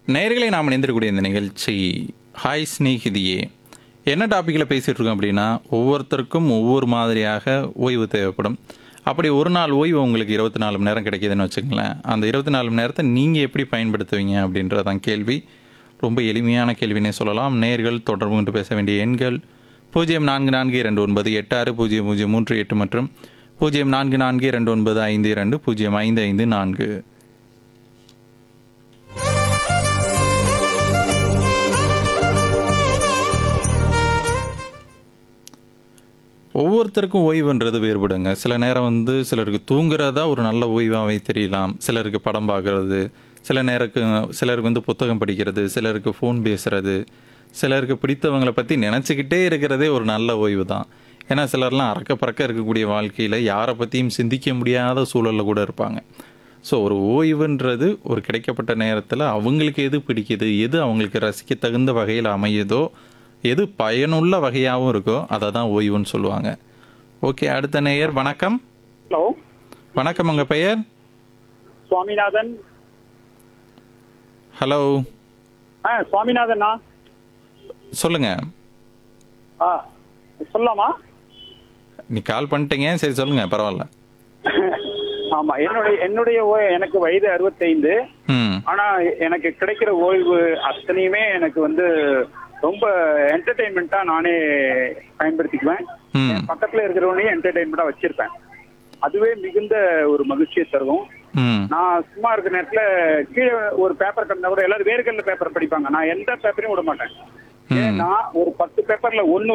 நேயர்களை நாம் இணைந்திருக்கக்கூடிய இந்த நிகழ்ச்சி ஹாய் ஸ்நேகிதியே என்ன டாப்பிக்கில் பேசிகிட்டு இருக்கோம் அப்படின்னா ஒவ்வொருத்தருக்கும் ஒவ்வொரு மாதிரியாக ஓய்வு தேவைப்படும் அப்படி ஒரு நாள் ஓய்வு உங்களுக்கு இருபத்தி நாலு மணி நேரம் கிடைக்கிதுன்னு வச்சுங்களேன் அந்த இருபத்தி நாலு மணி நேரத்தை நீங்கள் எப்படி பயன்படுத்துவீங்க அப்படின்றதான் கேள்வி ரொம்ப எளிமையான கேள்வினே சொல்லலாம் நேர்கள் தொடர்பு கொண்டு பேச வேண்டிய எண்கள் பூஜ்ஜியம் நான்கு நான்கு இரண்டு ஒன்பது எட்டு ஆறு பூஜ்ஜியம் பூஜ்ஜியம் மூன்று எட்டு மற்றும் பூஜ்ஜியம் நான்கு நான்கு இரண்டு ஒன்பது ஐந்து இரண்டு பூஜ்ஜியம் ஐந்து ஐந்து நான்கு ஒவ்வொருத்தருக்கும் ஓய்வுன்றது வேறுபடுங்க சில நேரம் வந்து சிலருக்கு தூங்குறதா ஒரு நல்ல ஓய்வாகவே தெரியலாம் சிலருக்கு படம் பார்க்கறது சில நேருக்கு சிலருக்கு வந்து புத்தகம் படிக்கிறது சிலருக்கு ஃபோன் பேசுறது சிலருக்கு பிடித்தவங்களை பற்றி நினச்சிக்கிட்டே இருக்கிறதே ஒரு நல்ல ஓய்வு தான் ஏன்னா சிலர்லாம் அறக்க பறக்க இருக்கக்கூடிய வாழ்க்கையில் யாரை பற்றியும் சிந்திக்க முடியாத சூழலில் கூட இருப்பாங்க ஸோ ஒரு ஓய்வுன்றது ஒரு கிடைக்கப்பட்ட நேரத்தில் அவங்களுக்கு எது பிடிக்குது எது அவங்களுக்கு ரசிக்க தகுந்த வகையில் அமையுதோ எது பயனுள்ள வகையாகவும் இருக்கோ அதை தான் ஓய்வுன்னு சொல்லுவாங்க ஓகே அடுத்த நேயர் வணக்கம் ஹலோ வணக்கம் உங்கள் பெயர் சுவாமிநாதன் ஹலோ ஆ சுவாமிநாதனா சொல்லுங்க ஆ சொல்லலாமா நீ கால் பண்ணிட்டீங்க சரி சொல்லுங்க பரவாயில்ல ஆமா என்னுடைய என்னுடைய ஓய் எனக்கு வயது அறுபத்தைந்து ம் ஆனா எனக்கு கிடைக்கிற ஓய்வு அத்தனையுமே எனக்கு வந்து ரொம்ப என்டர்டெயின்மெண்ட்டா நானே பயன்படுத்திக்குவேன் ம் பக்கத்துல இருக்கிறவனையும் என்டர்டெயின்மெண்டா வச்சிருப்பேன் அதுவே மிகுந்த ஒரு மகிழ்ச்சியை தரும் ம் நான் சும்மா இருக்கிற நேரத்துல கீழே ஒரு பேப்பர் கண்டா கூட எல்லாரும் வேர்கல்ல பேப்பர் படிப்பாங்க நான் எந்த பேப்பரையும் விட மாட்டேன் ஏன்னா ஒரு பத்து பேப்பர்ல ஒன்னு